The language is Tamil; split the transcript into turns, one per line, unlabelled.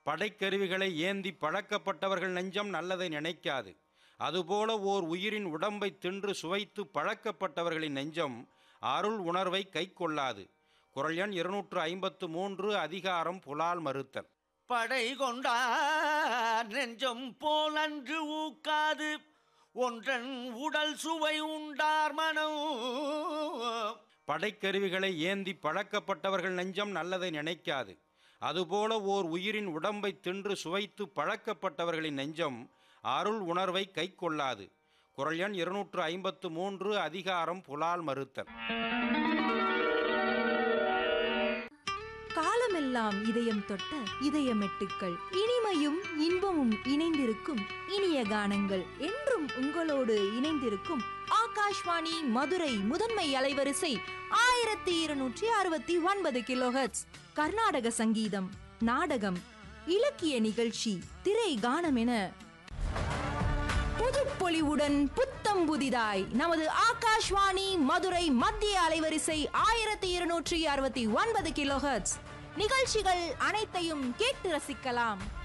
படைக்கருவிகளை ஏந்தி பழக்கப்பட்டவர்கள் நெஞ்சம் நல்லதை நினைக்காது அதுபோல ஓர் உயிரின் உடம்பை தின்று சுவைத்து பழக்கப்பட்டவர்களின் நெஞ்சம் அருள் உணர்வை கைக்கொள்ளாது குரல் எண் இருநூற்று ஐம்பத்து மூன்று அதிகாரம் புலால் மறுத்தல்
படை கொண்டார் நெஞ்சம் போல் அன்று ஊக்காது ஒன்றன் உடல் சுவை உண்டார் மனம்
படைக்கருவிகளை ஏந்தி பழக்கப்பட்டவர்கள் நெஞ்சம் நல்லதை நினைக்காது அதுபோல ஓர் உயிரின் உடம்பை தின்று சுவைத்து பழக்கப்பட்டவர்களின் நெஞ்சம் அருள் உணர்வை கைக்கொள்ளாது குரல் எண் இருநூற்று ஐம்பத்து மூன்று அதிகாரம் புலால் மறுத்தல்
காலமெல்லாம் இதயம் தொட்ட இதயமெட்டுக்கள் இனிமையும் இன்பமும் இணைந்திருக்கும் இனிய கானங்கள் என்றும் உங்களோடு இணைந்திருக்கும் ஆகாஷ்வாணி மதுரை முதன்மை அலைவரிசை ஆயிரத்தி இருநூற்றி அறுபத்தி ஒன்பது கிலோஹெட்ஸ் கர்நாடக சங்கீதம் நாடகம் இலக்கிய நிகழ்ச்சி திரை கானம் என புதுப்பொலிவுடன் புத்தம் புதிதாய் நமது ஆகாஷ்வாணி மதுரை மத்திய அலைவரிசை ஆயிரத்தி இருநூற்றி அறுபத்தி ஒன்பது கிலோஹெர்ட்ஸ் நிகழ்ச்சிகள் அனைத்தையும் கேட்டு ரசிக்கலாம்